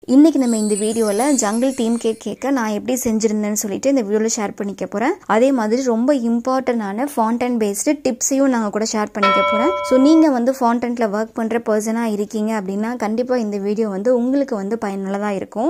இன்னைக்கு நம்ம இந்த வீடியோவில் ஜங்கிள் டீம் கேக் கேட்க நான் எப்படி செஞ்சுருந்தேன்னு சொல்லிட்டு இந்த வீடியோவில் ஷேர் பண்ணிக்க போகிறேன் அதே மாதிரி ரொம்ப இம்பார்ட்டண்டான ஃபாண்டன் பேஸ்டு டிப்ஸையும் நாங்கள் கூட ஷேர் பண்ணிக்க போகிறேன் ஸோ நீங்கள் வந்து ஃபாண்டன்ட்டில் ஒர்க் பண்ணுற பர்சனாக இருக்கீங்க அப்படின்னா கண்டிப்பாக இந்த வீடியோ வந்து உங்களுக்கு வந்து பயனுள்ளதாக இருக்கும்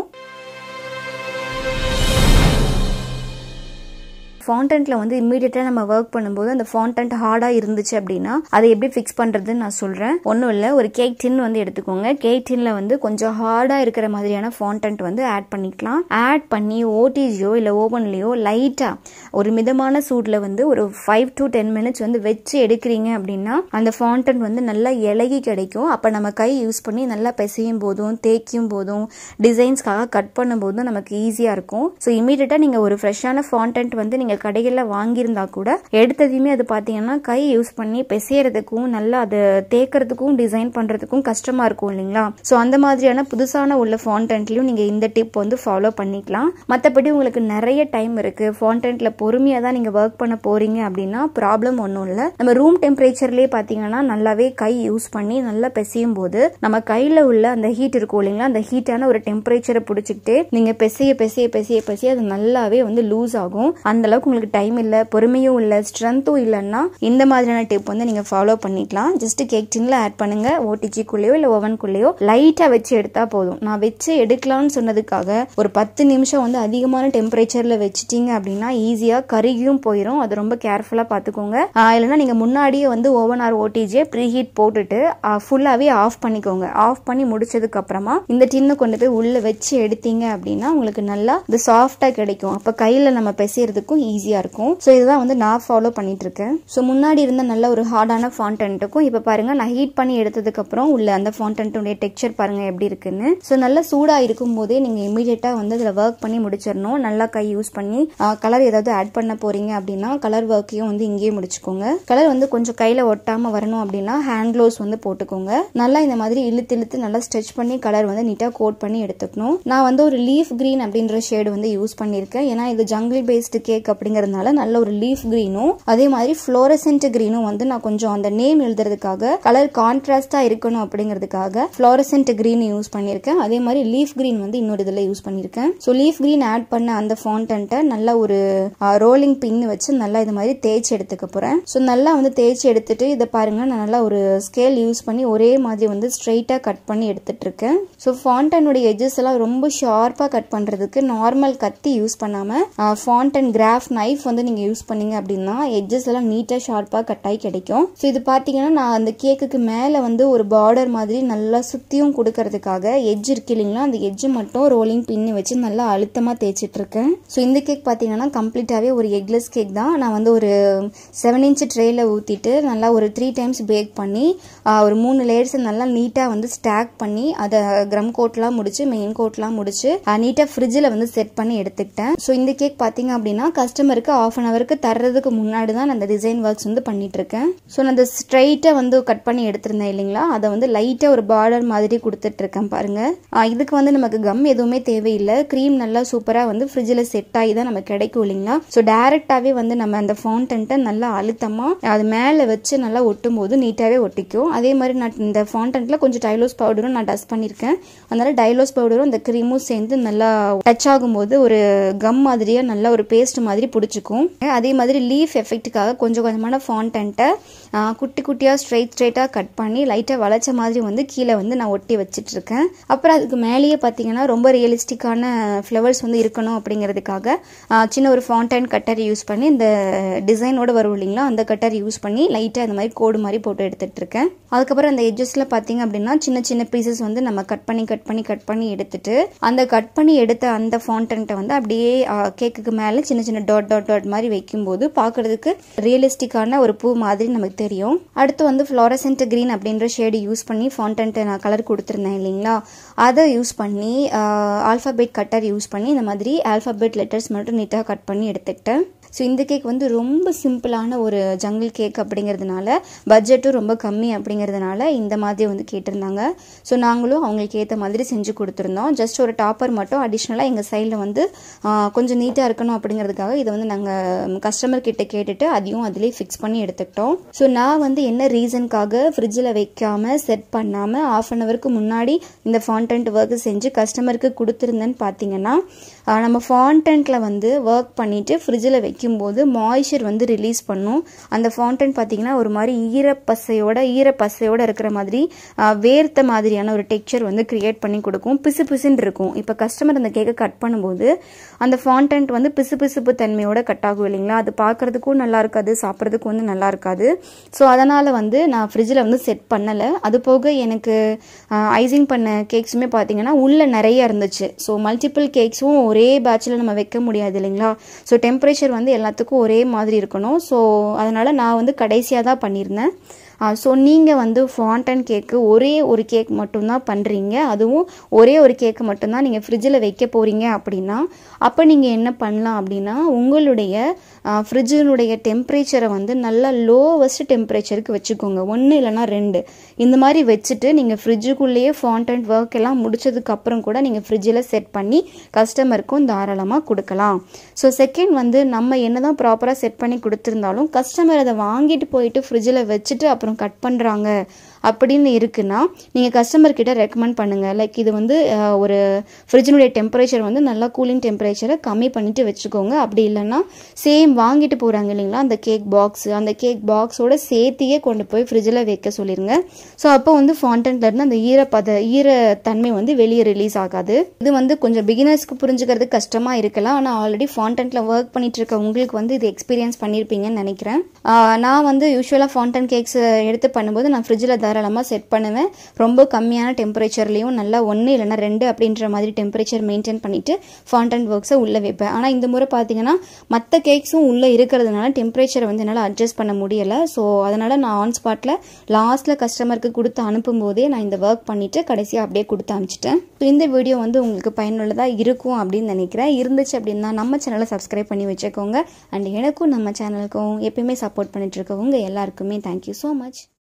ஃபாண்டன்ட்டில் வந்து இம்மீடியட்டாக நம்ம ஒர்க் பண்ணும்போது அந்த ஃபாண்டன்ட் ஹார்டாக இருந்துச்சு அப்படின்னா அதை எப்படி ஃபிக்ஸ் பண்ணுறதுன்னு நான் சொல்கிறேன் ஒன்றும் இல்லை ஒரு கேக் டின் வந்து எடுத்துக்கோங்க கேக் டின்ல வந்து கொஞ்சம் ஹார்டாக இருக்கிற மாதிரியான ஃபாண்டன்ட் வந்து ஆட் பண்ணிக்கலாம் ஆட் பண்ணி ஓடிஜியோ இல்லை ஓவன்லேயோ லைட்டாக ஒரு மிதமான சூடில் வந்து ஒரு ஃபைவ் டு டென் மினிட்ஸ் வந்து வச்சு எடுக்கிறீங்க அப்படின்னா அந்த ஃபாண்டன்ட் வந்து நல்லா இலகி கிடைக்கும் அப்போ நம்ம கை யூஸ் பண்ணி நல்லா பிசையும் போதும் தேய்க்கும் போதும் டிசைன்ஸ்க்காக கட் பண்ணும் போதும் நமக்கு ஈஸியாக இருக்கும் ஸோ இமீடியட்டாக நீங்கள் ஒரு ஃப்ரெஷ்ஷான ஃபாண்டன்ட் வந்து நீங்கள் கடைகளில் வாங்கியிருந்தா கூட எடுத்ததையுமே அது பார்த்தீங்கன்னா கை யூஸ் பண்ணி பிசையறதுக்கும் நல்லா அதை தேக்கிறதுக்கும் டிசைன் பண்ணுறதுக்கும் கஷ்டமாக இருக்கும் இல்லைங்களா ஸோ அந்த மாதிரியான புதுசான உள்ள ஃபாண்டன்ட்லையும் நீங்கள் இந்த டிப் வந்து ஃபாலோ பண்ணிக்கலாம் மற்றபடி உங்களுக்கு நிறைய டைம் இருக்குது ஃபாண்டன்ட்டில் பொறுமையாக தான் நீங்கள் ஒர்க் பண்ண போகிறீங்க அப்படின்னா ப்ராப்ளம் ஒன்றும் இல்லை நம்ம ரூம் டெம்பரேச்சர்லேயே பார்த்தீங்கன்னா நல்லாவே கை யூஸ் பண்ணி நல்லா பிசையும் போது நம்ம கையில் உள்ள அந்த ஹீட் இருக்கும் இல்லைங்களா அந்த ஹீட்டான ஒரு டெம்பரேச்சரை பிடிச்சிக்கிட்டு நீங்கள் பிசைய பிசைய பிசைய பிசைய அது நல்லாவே வந்து லூஸ் ஆகும் அந்த அளவுக்கு உங்களுக்கு டைம் இல்லை பொறுமையும் இல்லை ஸ்ட்ரென்த்தும் இல்லைன்னா இந்த மாதிரியான டிப் வந்து நீங்கள் ஃபாலோ பண்ணிக்கலாம் ஜஸ்ட் கேக் டின்ல ஆட் பண்ணுங்க ஓடிஜிக்குள்ளேயோ இல்லை ஓவனுக்குள்ளேயோ லைட்டாக வச்சு எடுத்தா போதும் நான் வச்சு எடுக்கலாம்னு சொன்னதுக்காக ஒரு பத்து நிமிஷம் வந்து அதிகமான டெம்பரேச்சரில் வச்சுட்டீங்க அப்படின்னா ஈஸியாக கருகியும் போயிடும் அது ரொம்ப கேர்ஃபுல்லாக பார்த்துக்கோங்க இல்லைன்னா நீங்கள் முன்னாடியே வந்து ஓவன் ஆர் ஓடிஜியை ப்ரீ ஹீட் போட்டுட்டு ஃபுல்லாகவே ஆஃப் பண்ணிக்கோங்க ஆஃப் பண்ணி முடிச்சதுக்கு அப்புறமா இந்த டின்னை கொண்டு போய் உள்ளே வச்சு எடுத்தீங்க அப்படின்னா உங்களுக்கு நல்லா இது சாஃப்டாக கிடைக்கும் அப்போ கையில் நம்ம பிசைறதுக்கும் ஈஸியாக இருக்கும் ஸோ இதுதான் வந்து நான் ஃபாலோ பண்ணிட்டு இருக்கேன் ஸோ முன்னாடி இருந்த நல்ல ஒரு ஹார்டான ஃபாண்டன்ட்டுக்கும் இப்போ பாருங்க நான் ஹீட் பண்ணி எடுத்ததுக்கு அப்புறம் உள்ள அந்த ஃபாண்டன்ட்டுடைய டெக்ஸ்சர் பாருங்க எப்படி இருக்குன்னு ஸோ நல்லா சூடாக இருக்கும் போதே நீங்கள் இமீடியட்டாக வந்து அதில் ஒர்க் பண்ணி முடிச்சிடணும் நல்லா கை யூஸ் பண்ணி கலர் ஏதாவது ஆட் பண்ண போறீங்க அப்படின்னா கலர் ஒர்க்கையும் வந்து இங்கேயே முடிச்சுக்கோங்க கலர் வந்து கொஞ்சம் கையில் ஒட்டாமல் வரணும் அப்படின்னா ஹேண்ட் க்ளோஸ் வந்து போட்டுக்கோங்க நல்லா இந்த மாதிரி இழுத்து இழுத்து நல்லா ஸ்ட்ரெச் பண்ணி கலர் வந்து நீட்டாக கோட் பண்ணி எடுத்துக்கணும் நான் வந்து ஒரு லீஃப் கிரீன் அப்படின்ற ஷேடு வந்து யூஸ் பண்ணியிருக்கேன் ஏன்னா இது ஜங்கிள் பேஸ்டு கேக் அப்படிங்கிறதுனால நல்ல ஒரு லீஃப் கிரீனும் அதே மாதிரி ஃப்ளோரசென்ட் கிரீனும் வந்து நான் கொஞ்சம் அந்த நேம் எழுதுறதுக்காக கலர் கான்ட்ராஸ்டா இருக்கணும் அப்படிங்கிறதுக்காக ஃப்ளோரசென்ட் கிரீன் யூஸ் பண்ணியிருக்கேன் அதே மாதிரி லீஃப் கிரீன் வந்து இன்னொரு இதில் யூஸ் பண்ணியிருக்கேன் ஸோ லீஃப் கிரீன் ஆட் பண்ண அந்த ஃபாண்டன்ட்டை நல்லா ஒரு ரோலிங் பின் வச்சு நல்லா இது மாதிரி தேய்ச்சி எடுத்துக்க போகிறேன் ஸோ நல்லா வந்து தேய்ச்சி எடுத்துட்டு இதை பாருங்க நான் நல்லா ஒரு ஸ்கேல் யூஸ் பண்ணி ஒரே மாதிரி வந்து ஸ்ட்ரெயிட்டாக கட் பண்ணி எடுத்துட்டு இருக்கேன் ஸோ ஃபாண்டனுடைய எஜஸ் எல்லாம் ரொம்ப ஷார்ப்பாக கட் பண்ணுறதுக்கு நார்மல் கத்தி யூஸ் பண்ணாமல் ஃபாண்டன் கிராஃப் நைஃப் வந்து நீங்கள் யூஸ் பண்ணீங்க அப்படின்னா எட்ஜஸ் எல்லாம் நீட்டாக ஷார்ப்பாக கட் ஆகி கிடைக்கும் ஸோ இது பார்த்தீங்கன்னா நான் அந்த கேக்குக்கு மேலே வந்து ஒரு பார்டர் மாதிரி நல்லா சுற்றியும் கொடுக்கறதுக்காக எட்ஜ் இருக்கு இல்லைங்களா அந்த எட்ஜ் மட்டும் ரோலிங் பின்னி வச்சு நல்லா அழுத்தமாக தேய்ச்சிட்டு இருக்கேன் ஸோ இந்த கேக் பார்த்தீங்கன்னா கம்ப்ளீட்டாகவே ஒரு எக்லெஸ் கேக் தான் நான் வந்து ஒரு செவன் இன்ச் ட்ரேயில் ஊற்றிட்டு நல்லா ஒரு த்ரீ டைம்ஸ் பேக் பண்ணி ஒரு மூணு லேயர்ஸ் நல்லா நீட்டாக வந்து ஸ்டாக் பண்ணி அதை க்ரம் கோட்லாம் முடிச்சு மெயின் கோட்லாம் முடிச்சு நீட்டாக ஃப்ரிட்ஜில் வந்து செட் பண்ணி எடுத்துக்கிட்டேன் ஸோ இந்த கேக் பார்த்தீங்க அப்படின்னா கஸ்டமருக்கு ஆஃப் அன் ஹவருக்கு தர்றதுக்கு முன்னாடி தான் நான் அந்த டிசைன் ஒர்க்ஸ் வந்து பண்ணிட்டு இருக்கேன் ஸோ நான் அந்த ஸ்ட்ரைட்டாக வந்து கட் பண்ணி எடுத்திருந்தேன் இல்லைங்களா அதை வந்து லைட்டாக ஒரு பார்டர் மாதிரி கொடுத்துட்டு இருக்கேன் பாருங்க இதுக்கு வந்து நமக்கு கம் எதுவுமே தேவையில்லை க்ரீம் நல்லா சூப்பராக வந்து ஃப்ரிட்ஜில் செட் ஆகி தான் நமக்கு கிடைக்கும் இல்லைங்களா ஸோ டேரெக்டாகவே வந்து நம்ம அந்த ஃபாண்டன்ட்டை நல்லா அழுத்தமாக அது மேலே வச்சு நல்லா ஒட்டும் போது நீட்டாகவே ஒட்டிக்கும் அதே மாதிரி நான் இந்த ஃபாண்டன்ட்டில் கொஞ்சம் டைலோஸ் பவுடரும் நான் டஸ்ட் பண்ணியிருக்கேன் அதனால டைலோஸ் பவுடரும் இந்த க்ரீமும் சேர்ந்து நல்லா டச் ஆகும்போது ஒரு கம் மாதிரியாக நல்லா ஒரு பேஸ்ட் மாதிரி பிடிச்சிக்கும் அதே மாதிரி லீஃப் எஃபெக்ட்டுக்காக கொஞ்சம் கொஞ்சமான ஃபாண்டன்ட்டை குட்டி குட்டியாக ஸ்ட்ரைட் ஸ்ட்ரைட்டாக கட் பண்ணி லைட்டாக வளைச்ச மாதிரி வந்து கீழே வந்து நான் ஒட்டி வச்சிட்டு இருக்கேன் அப்புறம் அதுக்கு மேலேயே பார்த்தீங்கன்னா ரொம்ப ரியலிஸ்டிக்கான ஃப்ளவர்ஸ் வந்து இருக்கணும் அப்படிங்கிறதுக்காக சின்ன ஒரு ஃபாண்டைன் கட்டர் யூஸ் பண்ணி இந்த டிசைனோட வரும் இல்லைங்களா அந்த கட்டர் யூஸ் பண்ணி லைட்டாக இந்த மாதிரி கோடு மாதிரி போட்டு எடுத்துட்டு இருக்கேன் அதுக்கப்புறம் அந்த எட்ஜஸில் பார்த்தீங்க அப்படின்னா சின்ன சின்ன பீசஸ் வந்து நம்ம கட் பண்ணி கட் பண்ணி கட் பண்ணி எடுத்துட்டு அந்த கட் பண்ணி எடுத்த அந்த ஃபாண்டன்ட்டை வந்து அப்படியே கேக்குக்கு மேலே சின்ன சின்ன டாட் டாட் டாட் மாதிரி வைக்கும்போது பார்க்கறதுக்கு ரியலிஸ்டிக்கான ஒரு பூ மாதிரி நமக்கு தெரியும் அடுத்து வந்து ஃப்ளோரசென்ட் கிரீன் அப்படின்ற ஷேடு யூஸ் பண்ணி ஃபாண்டன்ட்டை நான் கலர் கொடுத்துருந்தேன் இல்லைங்களா அதை யூஸ் பண்ணி ஆல்ஃபாபெட் கட்டர் யூஸ் பண்ணி இந்த மாதிரி ஆல்ஃபாபெட் லெட்டர்ஸ் மட்டும் நீட்டாக கட் பண்ணி எடுத்துக்கிட்டேன் ஸோ இந்த கேக் வந்து ரொம்ப சிம்பிளான ஒரு ஜங்கிள் கேக் அப்படிங்கிறதுனால பட்ஜெட்டும் ரொம்ப கம்மி அப்படிங்கிறதுனால இந்த மாதிரி வந்து கேட்டிருந்தாங்க ஸோ நாங்களும் அவங்களுக்கு ஏற்ற மாதிரி செஞ்சு கொடுத்துருந்தோம் ஜஸ்ட் ஒரு டாப்பர் மட்டும் அடிஷ்னலாக எங்கள் சைடில் வந்து ஆ, கொஞ்சம் நீட்டாக இருக்கணும் அப்படிங்கிறதுக்காக இதை வந்து நாங்கள் கஸ்டமர் கிட்ட கேட்டுட்டு அதையும் அதிலே ஃபிக்ஸ் பண்ணி எடுத்துக்கிட்டோம் ஸோ நான் வந்து என்ன ரீசனுக்காக ஃப்ரிட்ஜில் வைக்காம செட் பண்ணாமல் ஆஃப் அன் ஹவருக்கு முன்னாடி இந்த ஃபாண்டன்ட் ஒர்க் செஞ்சு கஸ்டமருக்கு கொடுத்துருந்தேன்னு பார்த்தீங்கன்னா ஆ, நம்ம ஃபாண்டன்ட்டில் வந்து ஒர்க் பண்ணிவிட்டு ஃப்ரிட்ஜில் வைக்கும்போது மாய்ச்சர் வந்து ரிலீஸ் பண்ணும் அந்த ஃபாண்டன்ட் பார்த்தீங்கன்னா ஒரு மாதிரி ஈரப்பசையோட ஈரப்பசையோட இருக்கிற மாதிரி ஆ, வேர்த்த மாதிரியான ஒரு டெக்ஸ்சர் வந்து கிரியேட் பண்ணி கொடுக்கும் பிசு பிசுன்னு இருக்கும் இப்போ கஸ்டமர் அந்த கேக்கை கட் பண்ணும்போது அந்த ஃபாண்டன்ட் வந்து பிசு பிசுப்பு தன்மையோட கட் ஆகும் இல்லைங்களா அது பார்க்கறதுக்கும் நல்லா இருக்காது சாப்பிட்றதுக்கும் வந்து நல்லா இருக்காது ஸோ அதனால் வந்து நான் ஃப்ரிட்ஜில் வந்து செட் பண்ணலை அது போக எனக்கு ஐசிங் பண்ண கேக்ஸுமே பார்த்தீங்கன்னா உள்ளே நிறைய இருந்துச்சு ஸோ மல்டிபிள் கேக்ஸும் ஒரே பேட்சில் நம்ம வைக்க முடியாது இல்லைங்களா ஸோ டெம்பரேச்சர் வந்து எல்லாத்துக்கும் ஒரே மாதிரி இருக்கணும் ஸோ அதனால் நான் வந்து கடைசியாக தான் பண்ணியிருந்தேன் ஸோ நீங்கள் வந்து ஃபாண்டன் கேக்கு ஒரே ஒரு கேக் மட்டும்தான் பண்ணுறீங்க அதுவும் ஒரே ஒரு கேக்கு மட்டும்தான் நீங்கள் ஃப்ரிட்ஜில் வைக்க போகிறீங்க அப்படின்னா அப்போ நீங்கள் என்ன பண்ணலாம் அப்படின்னா உங்களுடைய ஃப்ரிட்ஜினுடைய டெம்பரேச்சரை வந்து நல்லா லோவஸ்ட் டெம்பரேச்சருக்கு வச்சுக்கோங்க ஒன்று இல்லைன்னா ரெண்டு இந்த மாதிரி வச்சுட்டு நீங்கள் ஃப்ரிட்ஜுக்குள்ளேயே ஃபாண்டன்ட் ஒர்க் எல்லாம் முடிச்சதுக்கு அப்புறம் கூட நீங்கள் ஃப்ரிட்ஜில் செட் பண்ணி கஸ்டமருக்கும் தாராளமாக கொடுக்கலாம் ஸோ செகண்ட் வந்து நம்ம என்னதான் ப்ராப்பராக செட் பண்ணி கொடுத்துருந்தாலும் கஸ்டமர் அதை வாங்கிட்டு போயிட்டு ஃப்ரிட்ஜில் வச்சுட்டு அப்புறம் கட் பண்ணுறாங்க அப்படின்னு இருக்குன்னா நீங்கள் கஸ்டமர் கிட்ட ரெக்கமெண்ட் பண்ணுங்கள் லைக் இது வந்து அஹ், ஒரு ஃப்ரிட்ஜினுடைய டெம்பரேச்சர் வந்து நல்லா கூலிங் டெம்பரேச்சரை கம்மி பண்ணிட்டு வச்சுக்கோங்க அப்படி இல்லைன்னா சேம் வாங்கிட்டு போகிறாங்க இல்லைங்களா அந்த கேக் பாக்ஸ் அந்த கேக் பாக்ஸோட சேர்த்தியே கொண்டு போய் ஃப்ரிட்ஜில் வைக்க சொல்லிடுங்க ஸோ அப்போ வந்து ஃபாண்டன்ட்ல இருந்து அந்த ஈரப்பத ஈரத்தன்மை வந்து வெளியே ரிலீஸ் ஆகாது இது வந்து கொஞ்சம் பிகினர்ஸ்க்கு புரிஞ்சுக்கிறது கஷ்டமாக இருக்கலாம் ஆனால் ஆல்ரெடி ஃபாண்டன்ட்ல ஒர்க் பண்ணிட்டு இருக்க உங்களுக்கு வந்து இது எக்ஸ்பீரியன்ஸ் பண்ணியிருப்பீங்கன்னு நினைக்கிறேன் ஆஹ் நான் வந்து யூஸ்வலாக ஃபாண்டன் கேக்ஸ் எடுத்து பண்ணும்போது நான் ஃப்ரிட்ஜில் தாராளமாக செட் பண்ணுவேன் ரொம்ப கம்மியான டெம்பரேச்சர்லேயும் நல்லா ஒன்று இல்லைன்னா ரெண்டு அப்படின்ற மாதிரி டெம்பரேச்சர் மெயின்டைன் பண்ணிட்டு ஃபாண்டன் ஒர்க்ஸை உள்ளே வைப்பேன் ஆனால் இந்த முறை பார்த்தீங்கன்னா மற்ற கேக்ஸும் உள்ளே இருக்கிறதுனால டெம்பரேச்சரை வந்து என்னால் அட்ஜஸ்ட் பண்ண முடியலை ஸோ அதனால் நான் ஆன் ஸ்பாட்டில் லாஸ்ட்டில் கஸ்டமருக்கு கொடுத்து அனுப்பும் போதே நான் இந்த ஒர்க் பண்ணிவிட்டு கடைசியாக அப்படியே கொடுத்து அனுப்பிச்சிட்டேன் ஸோ இந்த வீடியோ வந்து உங்களுக்கு பயனுள்ளதாக இருக்கும் அப்படின்னு நினைக்கிறேன் இருந்துச்சு அப்படின்னா நம்ம சேனலை சப்ஸ்கிரைப் பண்ணி வச்சுக்கோங்க அண்ட் எனக்கும் நம்ம சேனலுக்கும் எப்பயுமே சப்போர்ட் பண்ணிட்டு இருக்கவங்க எல்லாருக்குமே தேங்க்யூ ஸோ மச்